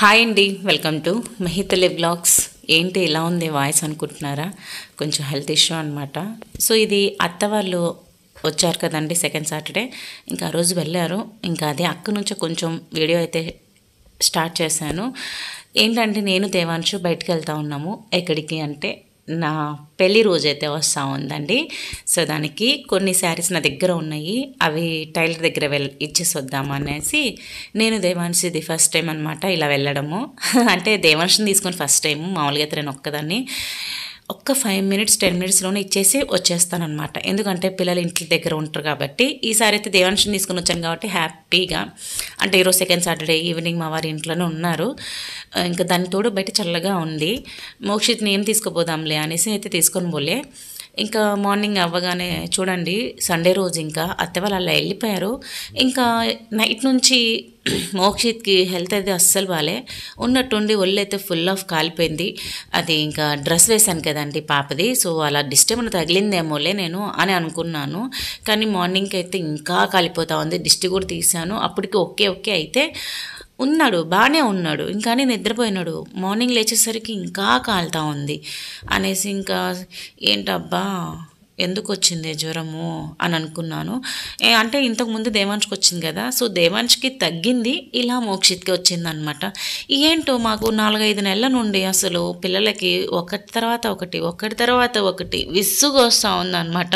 Hi అండి welcome to మహితలి blogs ఏంటి ఇలా ఉంది వాయిస్ అనుకుంటున్నారా కొంచెం హెల్త్ ఇష్యూ అనమాట సో ఇది అత్త వాళ్ళు వచ్చారు కదండి సెకండ్ సాటర్డే ఇంకా ఆ రోజు వెళ్ళారు ఇంకా అదే అక్క నుంచి కొంచెం వీడియో అయితే స్టార్ట్ చేశాను ఏంటంటే నేను దేవాంశు బయటకు వెళ్తా ఉన్నాము ఎక్కడికి అంటే నా పెళ్లి రోజైతే వస్తూ ఉందండి సో దానికి కొన్ని శారీస్ నా దగ్గర ఉన్నాయి అవి టైలర్ దగ్గర వెళ్ ఇచ్చేసి వద్దాము అనేసి నేను దేవాంశి ఇది ఫస్ట్ టైం అనమాట ఇలా వెళ్ళడము అంటే దేవాంశిని తీసుకొని ఫస్ట్ టైం మామూలుగా అయితే నేను ఒక్కదాన్ని ఒక్క ఫైవ్ మినిట్స్ టెన్ మినిట్స్లోనే ఇచ్చేసి వచ్చేస్తానమాట ఎందుకంటే పిల్లలు ఇంటి దగ్గర ఉంటారు కాబట్టి ఈసారి అయితే దేవాంశిని తీసుకుని వచ్చాను కాబట్టి హ్యాపీగా అంటే ఈరోజు సెకండ్ సాటర్డే ఈవినింగ్ మా వారి ఇంట్లోనే ఉన్నారు ఇంకా దాని తోడు బయట చల్లగా ఉంది మోక్షిత్ని ఏం తీసుకుపోదాంలే అనేసి అయితే తీసుకొని పోలే ఇంకా మార్నింగ్ అవ్వగానే చూడండి సండే రోజు ఇంకా అత్త వాళ్ళు అలా వెళ్ళిపోయారు ఇంకా నైట్ నుంచి మోక్షిత్కి హెల్త్ అయితే అస్సలు బాలే ఉన్నట్టుండి ఒళ్ళు అయితే ఫుల్ ఆఫ్ కాలిపోయింది అది ఇంకా డ్రెస్ వేశాను కదండి పాపది సో అలా డిస్టర్బ్ తగిలిందేమోలే నేను అని అనుకున్నాను కానీ మార్నింగ్కి అయితే ఇంకా కాలిపోతా ఉంది దిష్టి కూడా తీశాను అప్పటికి ఓకే ఓకే అయితే ఉన్నాడు బాగానే ఉన్నాడు ఇంకానే నిద్రపోయినాడు మార్నింగ్ లేచేసరికి ఇంకా కాలుతా ఉంది అనేసి ఇంకా ఏంటబ్బా ఎందుకు వచ్చింది జ్వరము అని అనుకున్నాను ఏ అంటే ఇంతకుముందు దేవాంష్కి వచ్చింది కదా సో దేవాంష్కి తగ్గింది ఇలా మోక్షిత్కి వచ్చింది అనమాట ఏంటో మాకు నాలుగైదు నెలల నుండి అసలు పిల్లలకి ఒకటి తర్వాత ఒకటి ఒకటి తర్వాత ఒకటి విసుగు వస్తూ ఉందన్నమాట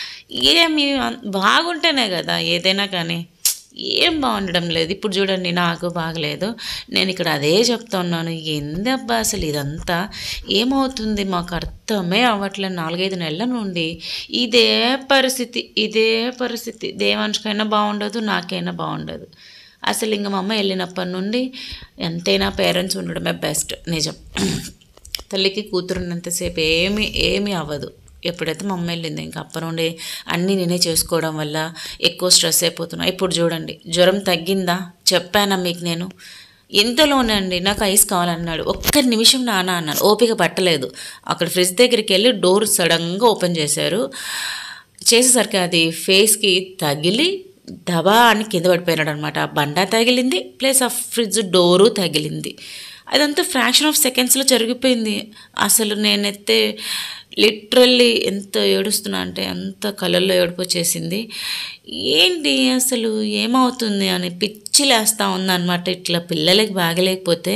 ఏమి బాగుంటేనే కదా ఏదైనా కానీ ఏం బాగుండడం లేదు ఇప్పుడు చూడండి నాకు బాగలేదు నేను ఇక్కడ అదే చెప్తా ఉన్నాను ఎందబ్బా అసలు ఇదంతా ఏమవుతుంది మాకు అర్థమే అవ్వట్లేదు నాలుగైదు నెలల నుండి ఇదే పరిస్థితి ఇదే పరిస్థితి దేవాంశకైనా బాగుండదు నాకైనా బాగుండదు అసలు ఇంక మా అమ్మ వెళ్ళినప్పటి నుండి ఎంతైనా పేరెంట్స్ ఉండడమే బెస్ట్ నిజం తల్లికి కూతురున్నంతసేపు ఏమి ఏమీ అవ్వదు ఎప్పుడైతే మా అమ్మ వెళ్ళింది ఇంకా అప్పటి నుండి అన్నీ నేనే చేసుకోవడం వల్ల ఎక్కువ స్ట్రెస్ అయిపోతున్నా ఇప్పుడు చూడండి జ్వరం తగ్గిందా చెప్పానా మీకు నేను ఎంతలోనే అండి నాకు ఐస్ కావాలన్నాడు ఒక్క నిమిషం నాన్న అన్నాను ఓపిక పట్టలేదు అక్కడ ఫ్రిడ్జ్ దగ్గరికి వెళ్ళి డోర్ సడన్గా ఓపెన్ చేశారు చేసేసరికి అది ఫేస్కి తగిలి దబా అని కింద పడిపోయినాడు అనమాట ఆ బండ తగిలింది ప్లస్ ఆ ఫ్రిడ్జ్ డోరు తగిలింది అదంతా ఫ్రాక్షన్ ఆఫ్ సెకండ్స్లో జరిగిపోయింది అసలు నేనైతే లిటరల్లీ ఎంత ఏడుస్తున్నా అంటే అంత కళ్ళల్లో ఏడుపు వచ్చేసింది ఏంటి అసలు ఏమవుతుంది అని పిచ్చి లేస్తూ ఉందన్నమాట ఇట్లా పిల్లలకి బాగలేకపోతే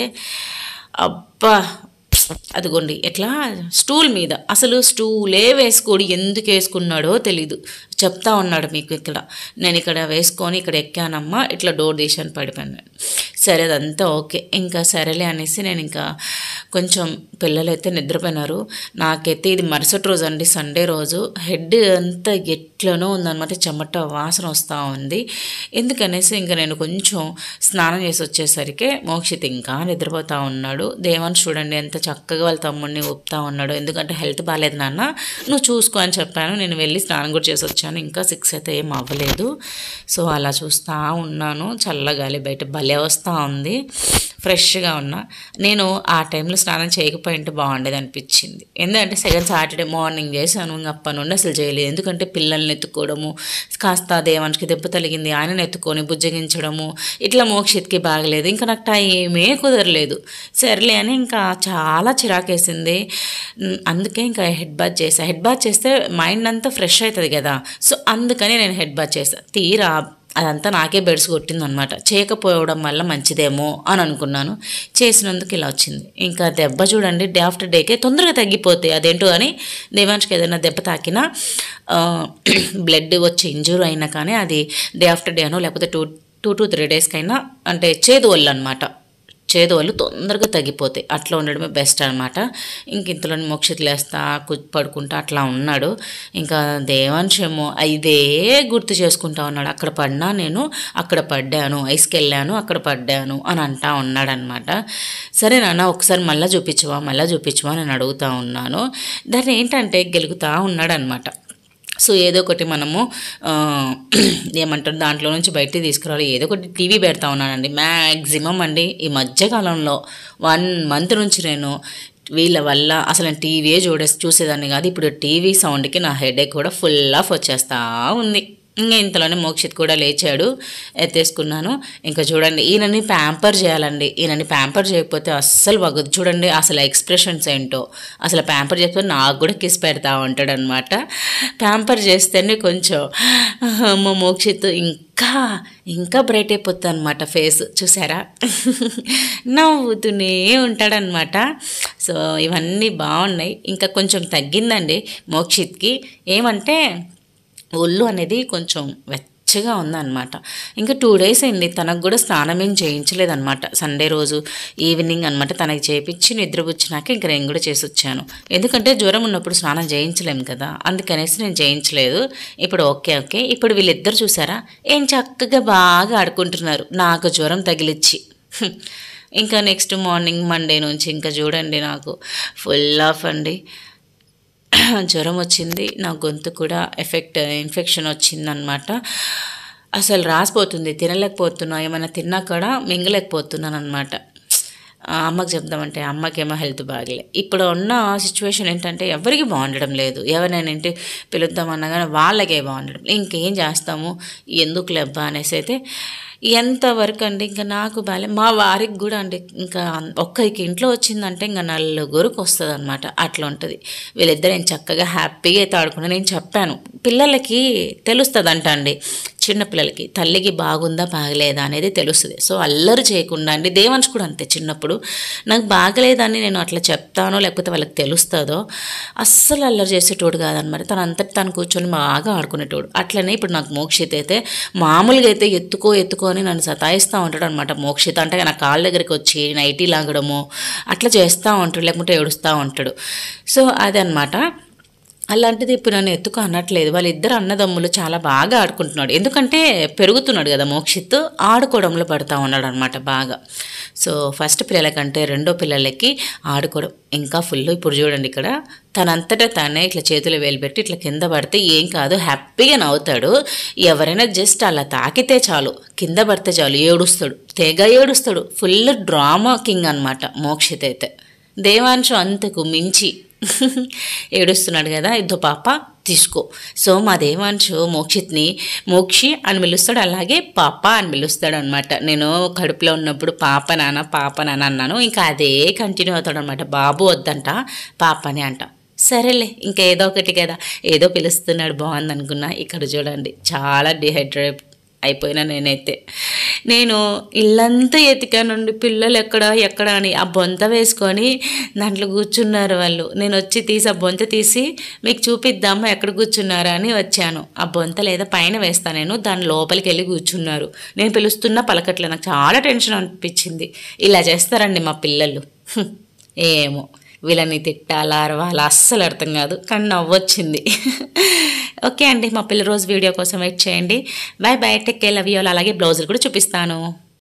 అబ్బా అదిగోండి ఎట్లా స్టూల్ మీద అసలు స్టూలే వేసుకోడు ఎందుకు వేసుకున్నాడో తెలీదు చెప్తా ఉన్నాడు మీకు ఇక్కడ నేను ఇక్కడ వేసుకొని ఇక్కడ ఎక్కానమ్మా ఇట్లా డోర్ తీసాను పడిపోయాను సరే అదంతా ఓకే ఇంకా సరేలే అనేసి నేను ఇంకా కొంచెం పిల్లలైతే నిద్రపోయినారు నాకైతే ఇది మరుసటి రోజు అండి సండే రోజు హెడ్ అంతా ఎట్లనో ఉందన్నమాట చెమట వాసన వస్తూ ఉంది ఎందుకనేసి ఇంకా నేను కొంచెం స్నానం చేసి వచ్చేసరికి మోక్షిత్ ఇంకా నిద్రపోతూ ఉన్నాడు దేవాన్ని చూడండి ఎంత చక్కగా వాళ్ళ తమ్ముడిని ఊపుతా ఉన్నాడు ఎందుకంటే హెల్త్ బాగాలేదు నాన్న నువ్వు చూసుకో అని చెప్పాను నేను వెళ్ళి స్నానం కూడా చేసి వచ్చాను ఇంకా సిక్స్ అయితే ఏం అవ్వలేదు సో అలా చూస్తూ ఉన్నాను చల్లగాలి బయట భలే వస్తూ ఉంది ఫ్రెష్గా ఉన్నా నేను ఆ టైంలో స్నానం చేయకపోయింటే బాగుండేది అనిపించింది ఎందుకంటే సెకండ్ సాటర్డే మార్నింగ్ చేశాను ఇంక అప్పటి నుండి అసలు చేయలేదు ఎందుకంటే పిల్లల్ని ఎత్తుకోవడము కాస్త దేవానికి దెబ్బ తగిలింది ఆయనను ఎత్తుకొని బుజ్జగించడము ఇట్లా మోక్షిత్కి బాగలేదు ఇంకా నాకు టైమే కుదరలేదు సర్లే అని ఇంకా చాలా చిరాకేసింది అందుకే ఇంకా హెడ్ బాత్ చేసా హెడ్ బాత్ చేస్తే మైండ్ అంతా ఫ్రెష్ అవుతుంది కదా సో అందుకని నేను హెడ్ బాత్ చేస్తాను తీరా అదంతా నాకే బెడ్స్ కొట్టిందనమాట చేయకపోవడం వల్ల మంచిదేమో అని అనుకున్నాను చేసినందుకు ఇలా వచ్చింది ఇంకా దెబ్బ చూడండి డే ఆఫ్టర్ డేకే తొందరగా తగ్గిపోతాయి అదేంటో అని దేవాంష్కి ఏదైనా దెబ్బ తాకినా బ్లడ్ వచ్చి ఇంజూర్ అయినా కానీ అది డే ఆఫ్టర్ డే అనో లేకపోతే టూ టూ టు త్రీ డేస్కైనా అంటే చేదు వల్ల అనమాట చేదు వాళ్ళు తొందరగా తగ్గిపోతాయి అట్లా ఉండడమే బెస్ట్ అనమాట ఇంక ఇంతలో మోక్షిత్ లేస్తా పడుకుంటా అట్లా ఉన్నాడు ఇంకా దేవాంశమో ఇదే గుర్తు చేసుకుంటా ఉన్నాడు అక్కడ పడినా నేను అక్కడ పడ్డాను ఐస్కి వెళ్ళాను అక్కడ పడ్డాను అని అంటా ఉన్నాడనమాట సరే నాన్న ఒకసారి మళ్ళీ చూపించవా మళ్ళీ చూపించవా నేను అడుగుతా ఉన్నాను దాన్ని ఏంటంటే గెలుగుతా ఉన్నాడనమాట సో ఏదో ఒకటి మనము ఏమంటారు దాంట్లో నుంచి బయటికి తీసుకురావాలి ఏదో ఒకటి టీవీ పెడతా ఉన్నానండి మ్యాక్సిమం అండి ఈ మధ్యకాలంలో వన్ మంత్ నుంచి నేను వీళ్ళ వల్ల అసలు నేను టీవీయే చూడే చూసేదాన్ని కాదు ఇప్పుడు టీవీ సౌండ్కి నా హెడేక్ కూడా ఫుల్ ఆఫ్ వచ్చేస్తా ఉంది ఇంకా ఇంతలోనే మోక్షిత్ కూడా లేచాడు ఎత్తేసుకున్నాను ఇంకా చూడండి ఈయనని ప్యాంపర్ చేయాలండి ఈయనని ప్యాంపర్ చేయకపోతే అస్సలు బాగోదు చూడండి అసలు ఎక్స్ప్రెషన్స్ ఏంటో అసలు ప్యాంపర్ చేస్తే నాకు కూడా కిస్ పెడతా ఉంటాడు అనమాట ప్యాంపర్ చేస్తేనే కొంచెం మా మోక్షిత్ ఇంకా ఇంకా బ్రైట్ అయిపోతుంది అనమాట ఫేస్ చూసారా నవ్వుతూనే ఉంటాడనమాట సో ఇవన్నీ బాగున్నాయి ఇంకా కొంచెం తగ్గిందండి మోక్షిత్కి ఏమంటే ఒళ్ళు అనేది కొంచెం వెచ్చగా ఉందన్నమాట ఇంకా టూ డేస్ అయింది తనకు కూడా స్నానం ఏం చేయించలేదన్నమాట సండే రోజు ఈవినింగ్ అనమాట తనకి చేపించి నిద్రపుచ్చినాక ఇంకా నేను కూడా చేసి వచ్చాను ఎందుకంటే జ్వరం ఉన్నప్పుడు స్నానం చేయించలేము కదా అందుకనేసి నేను చేయించలేదు ఇప్పుడు ఓకే ఓకే ఇప్పుడు వీళ్ళిద్దరు చూసారా ఏం చక్కగా బాగా ఆడుకుంటున్నారు నాకు జ్వరం తగిలిచ్చి హ్మ్. ఇంకా నెక్స్ట్ మార్నింగ్ మండే నుంచి ఇంకా చూడండి నాకు ఫుల్ ఆఫ్ అండి జ్వరం వచ్చింది నా గొంతు కూడా ఎఫెక్ట్ ఇన్ఫెక్షన్ వచ్చిందనమాట అసలు రాసిపోతుంది తినలేకపోతున్నా ఏమైనా తిన్నా కూడా మింగలేకపోతున్నాను అనమాట అమ్మకి చెప్దామంటే అమ్మకేమో హెల్త్ బాగలే ఇప్పుడు ఉన్న సిచ్యువేషన్ ఏంటంటే ఎవరికి బాగుండడం లేదు ఎవరైనా ఇంటి పిలుద్దామన్నా కానీ వాళ్ళకే బాగుండడం ఇంకేం చేస్తాము ఎందుకు లెబ్బా అనేసి అయితే ఎంతవరకు అండి ఇంకా నాకు బాలే మా వారికి కూడా అండి ఇంకా ఒక్కరికి ఇంట్లో వచ్చిందంటే ఇంకా నలుగురికి వస్తుంది అనమాట అట్లా ఉంటుంది వీళ్ళిద్దరు నేను చక్కగా హ్యాపీగా అయితే ఆడుకున్నా నేను చెప్పాను పిల్లలకి తెలుస్తుందంట అండి చిన్నపిల్లలకి తల్లికి బాగుందా బాగలేదా అనేది తెలుస్తుంది సో అల్లరి చేయకుండా అండి దేవంశ్ కూడా అంతే చిన్నప్పుడు నాకు బాగలేదని నేను అట్లా చెప్తానో లేకపోతే వాళ్ళకి తెలుస్తుందో అస్సలు అల్లరి చేసేటోడు కాదనమాట తన అంతటి తను కూర్చొని బాగా ఆడుకునేటోడు అట్లనే ఇప్పుడు నాకు మోక్షిత్ అయితే మామూలుగా అయితే ఎత్తుకో ఎత్తుకో అని నన్ను సతాయిస్తూ ఉంటాడు అనమాట మోక్షిత్ అంటే నా కాళ్ళ దగ్గరికి వచ్చి నైటీ లాగడము అట్లా చేస్తూ ఉంటాడు లేకుంటే ఏడుస్తూ ఉంటాడు సో అదనమాట అలాంటిది ఇప్పుడు నన్ను ఎత్తుకు అనట్లేదు వాళ్ళిద్దరు అన్నదమ్ములు చాలా బాగా ఆడుకుంటున్నాడు ఎందుకంటే పెరుగుతున్నాడు కదా మోక్షిత్ ఆడుకోవడంలో పడతా ఉన్నాడు అనమాట బాగా సో ఫస్ట్ పిల్లలకంటే రెండో పిల్లలకి ఆడుకోవడం ఇంకా ఫుల్ ఇప్పుడు చూడండి ఇక్కడ తనంతటా తానే ఇట్లా చేతులు వేలు పెట్టి ఇట్లా కింద పడితే ఏం కాదు హ్యాపీగా నవ్వుతాడు ఎవరైనా జస్ట్ అలా తాకితే చాలు కింద పడితే చాలు ఏడుస్తాడు తెగ ఏడుస్తాడు ఫుల్ డ్రామా కింగ్ అనమాట మోక్షిత్ అయితే దేవాంశం అంతకు మించి ఏడుస్తున్నాడు కదా ఇద్దో పాప తీసుకో సో మా దేవాంశు మోక్షిత్ని మోక్షి అని పిలుస్తాడు అలాగే పాప అని పిలుస్తాడు అనమాట నేను కడుపులో ఉన్నప్పుడు పాప నాన్న పాప నాన్న అన్నాను ఇంకా అదే కంటిన్యూ అవుతాడు అనమాట బాబు వద్దంట పాపని అంట సరేలే ఇంకా ఏదో ఒకటి కదా ఏదో పిలుస్తున్నాడు బాగుంది అనుకున్నా ఇక్కడ చూడండి చాలా డిహైడ్రేట్ అయిపోయినా నేనైతే నేను ఇల్లంతా ఎతికానండి పిల్లలు ఎక్కడ ఎక్కడ అని ఆ బొంత వేసుకొని దాంట్లో కూర్చున్నారు వాళ్ళు నేను వచ్చి తీసి ఆ బొంత తీసి మీకు చూపిద్దామా ఎక్కడ కూర్చున్నారా అని వచ్చాను ఆ బొంత లేదా పైన వేస్తాను నేను దాని లోపలికి వెళ్ళి కూర్చున్నారు నేను పిలుస్తున్నా పలకట్లే నాకు చాలా టెన్షన్ అనిపించింది ఇలా చేస్తారండి మా పిల్లలు హ్మ్. ఏమో వీళ్ళని తిట్టాలా అరవాలా అస్సలు అర్థం కాదు కానీ నవ్వొచ్చింది ఓకే అండి మా పిల్ల రోజు వీడియో కోసం వెయిట్ చేయండి bye bye take care love you అలాగే బ్లౌజులు కూడా చూపిస్తాను